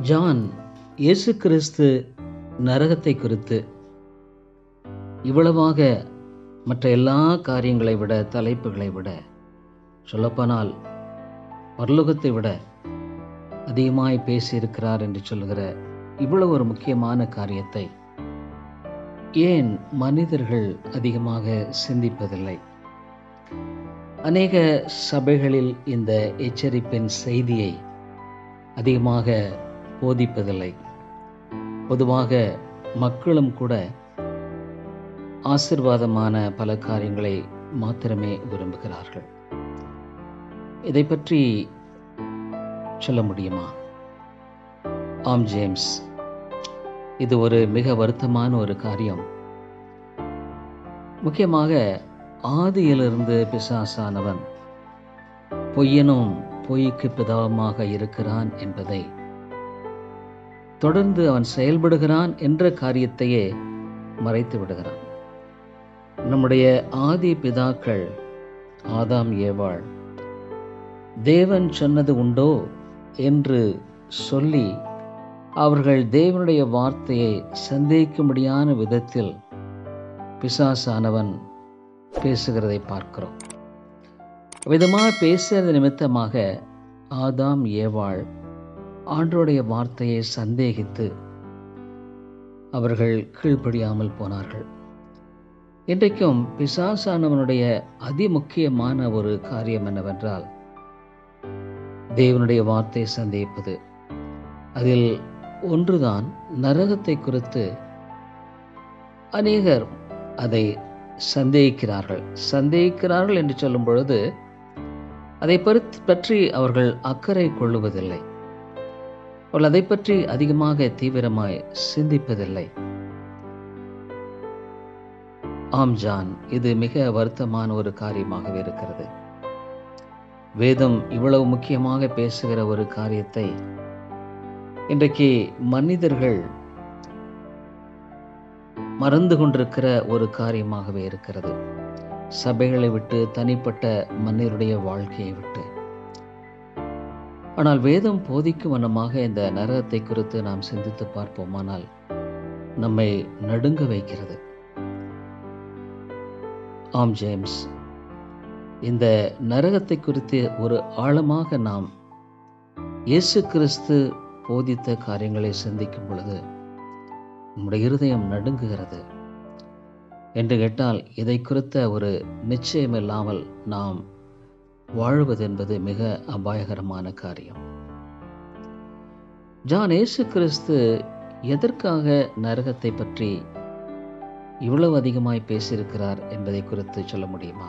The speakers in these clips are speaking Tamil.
ஜான் இயேசு கிறிஸ்து நரகத்தை குறித்து இவ்வளவாக மற்ற எல்லா காரியங்களை விட தலைப்புகளை விட சொல்லப்போனால் பரலோகத்தை விட அதிகமாய் பேசியிருக்கிறார் என்று சொல்கிற இவ்வளவு ஒரு முக்கியமான காரியத்தை ஏன் மனிதர்கள் அதிகமாக சிந்திப்பதில்லை அநேக சபைகளில் இந்த எச்சரிப்பின் செய்தியை அதிகமாக போதிப்பதில்லை பொதுவாக மக்களும் கூட ஆசிர்வாதமான பல காரியங்களை மாத்திரமே விரும்புகிறார்கள் இதை பற்றி சொல்ல முடியுமா ஆம் ஜேம்ஸ் இது ஒரு மிக வருத்தமான ஒரு காரியம் முக்கியமாக ஆதியிலிருந்து பிசாசானவன் பொய்யனும் பொய்க்கு பிதாவுமாக இருக்கிறான் என்பதை தொடர்ந்து அவன் செயல்படுகிறான் என்ற காரியத்தையே மறைத்து விடுகிறான் நம்முடைய ஆதி பிதாக்கள் ஆதாம் ஏவாள் தேவன் சொன்னது உண்டோ என்று சொல்லி அவர்கள் தேவனுடைய வார்த்தையை சந்தேகிக்கும்படியான விதத்தில் பிசாசானவன் பேசுகிறதை பார்க்கிறோம் விதமாக பேசுறது நிமித்தமாக ஆதாம் ஏவாள் ஆண்டோடைய வார்த்தையை சந்தேகித்து அவர்கள் கீழ்ப்படியாமல் போனார்கள் இன்றைக்கும் பிசாசானவனுடைய அதிமுக்கியமான ஒரு காரியம் என்னவென்றால் தேவனுடைய வார்த்தை சந்தேகிப்பது அதில் ஒன்றுதான் நரகத்தை குறித்து அநேகர் அதை சந்தேகிக்கிறார்கள் சந்தேகிக்கிறார்கள் என்று சொல்லும் பொழுது அதை பற்றி அவர்கள் அக்கறை கொள்ளுவதில்லை அவர்கள் அதை பற்றி அதிகமாக தீவிரமாய் சிந்திப்பதில்லை ஆம் ஜான் இது மிக வருத்தமான ஒரு காரியமாகவே இருக்கிறது வேதம் இவ்வளவு முக்கியமாக பேசுகிற ஒரு காரியத்தை இன்றைக்கு மனிதர்கள் மறந்து கொண்டிருக்கிற ஒரு காரியமாகவே இருக்கிறது சபைகளை விட்டு தனிப்பட்ட மனிதருடைய வாழ்க்கையை விட்டு ஆனால் வேதம் போதிக்கும் வண்ணமாக இந்த நரகத்தை குறித்து நாம் சிந்தித்து பார்ப்போமானால் நம்மை நடுங்க வைக்கிறது ஆம் ஜேம்ஸ் இந்த நரகத்தை குறித்து ஒரு ஆழமாக நாம் இயேசு கிறிஸ்து போதித்த காரியங்களை சிந்திக்கும் பொழுது நம்முடைய இருதயம் நடுங்குகிறது என்று கேட்டால் இதை குறித்த ஒரு நிச்சயம் இல்லாமல் நாம் வாழ்வது என்பது மிக அபாயகரமான காரியம் ஜான் ஏசு கிறிஸ்து எதற்காக நரகத்தை பற்றி இவ்வளவு அதிகமாய் பேசியிருக்கிறார் என்பதை குறித்து சொல்ல முடியுமா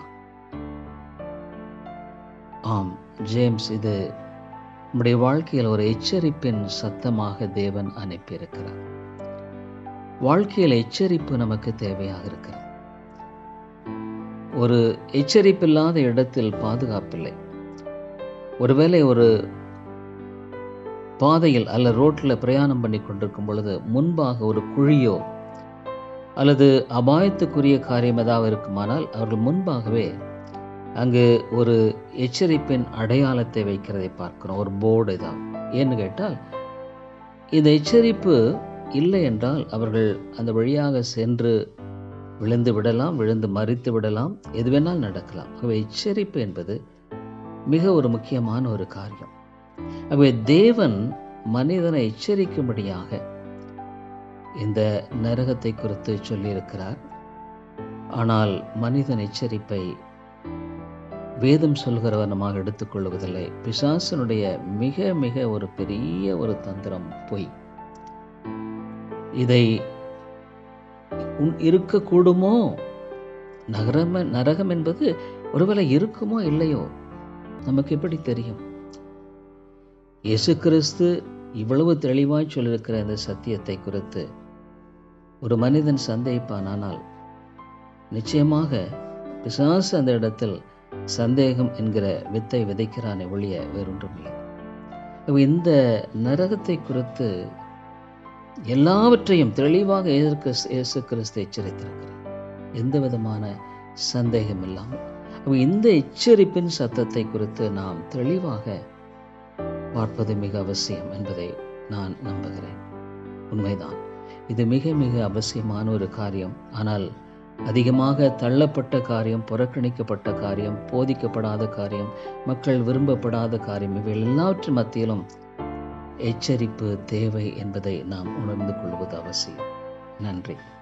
ஆம் ஜேம்ஸ் இது நம்முடைய வாழ்க்கையில் ஒரு எச்சரிப்பின் சத்தமாக தேவன் அனுப்பியிருக்கிறார் வாழ்க்கையில் எச்சரிப்பு நமக்கு தேவையாக இருக்கிறது ஒரு எச்சரிப்பில்லாத இடத்தில் பாதுகாப்பில்லை ஒருவேளை ஒரு பாதையில் அல்ல ரோட்டில் பிரயாணம் பண்ணி கொண்டிருக்கும் பொழுது முன்பாக ஒரு குழியோ அல்லது அபாயத்துக்குரிய காரியம் ஏதாவது இருக்குமானால் அவர்கள் முன்பாகவே அங்கு ஒரு எச்சரிப்பின் அடையாளத்தை வைக்கிறதை பார்க்கிறோம் ஒரு போர்டு ஏதாவது ஏன்னு கேட்டால் இந்த எச்சரிப்பு இல்லை என்றால் அவர்கள் அந்த வழியாக சென்று விழுந்து விடலாம் விழுந்து மறித்து விடலாம் எது வேணால் நடக்கலாம் ஆகவே எச்சரிப்பு என்பது மிக ஒரு முக்கியமான ஒரு காரியம் ஆகவே தேவன் மனிதனை எச்சரிக்கும்படியாக இந்த நரகத்தை குறித்து சொல்லியிருக்கிறார் ஆனால் மனிதன் எச்சரிப்பை வேதம் சொல்கிறவனமாக எடுத்துக்கொள்வதில்லை பிசாசனுடைய மிக மிக ஒரு பெரிய ஒரு தந்திரம் பொய் இதை இருக்கக்கூடுமோ நகரம் நரகம் என்பது ஒருவேளை இருக்குமோ இல்லையோ நமக்கு எப்படி தெரியும் இயேசு கிறிஸ்து இவ்வளவு தெளிவாய் சொல்லியிருக்கிற இந்த சத்தியத்தை குறித்து ஒரு மனிதன் சந்தேகிப்பானால் நிச்சயமாக பிசாசு அந்த இடத்தில் சந்தேகம் என்கிற வித்தை விதைக்கிறானே ஒழிய வேறொன்றுமில்லை இந்த நரகத்தை குறித்து எல்லாவற்றையும் தெளிவாக எதற்கு இயேசு கிறிஸ்து எச்சரித்திருக்கிறார் எந்த விதமான சந்தேகம் இல்லாமல் இந்த எச்சரிப்பின் சத்தத்தை குறித்து நாம் தெளிவாக பார்ப்பது மிக அவசியம் என்பதை நான் நம்புகிறேன் உண்மைதான் இது மிக மிக அவசியமான ஒரு காரியம் ஆனால் அதிகமாக தள்ளப்பட்ட காரியம் புறக்கணிக்கப்பட்ட காரியம் போதிக்கப்படாத காரியம் மக்கள் விரும்பப்படாத காரியம் இவை எல்லாவற்றின் மத்தியிலும் எச்சரிப்பு தேவை என்பதை நாம் உணர்ந்து கொள்வது அவசியம் நன்றி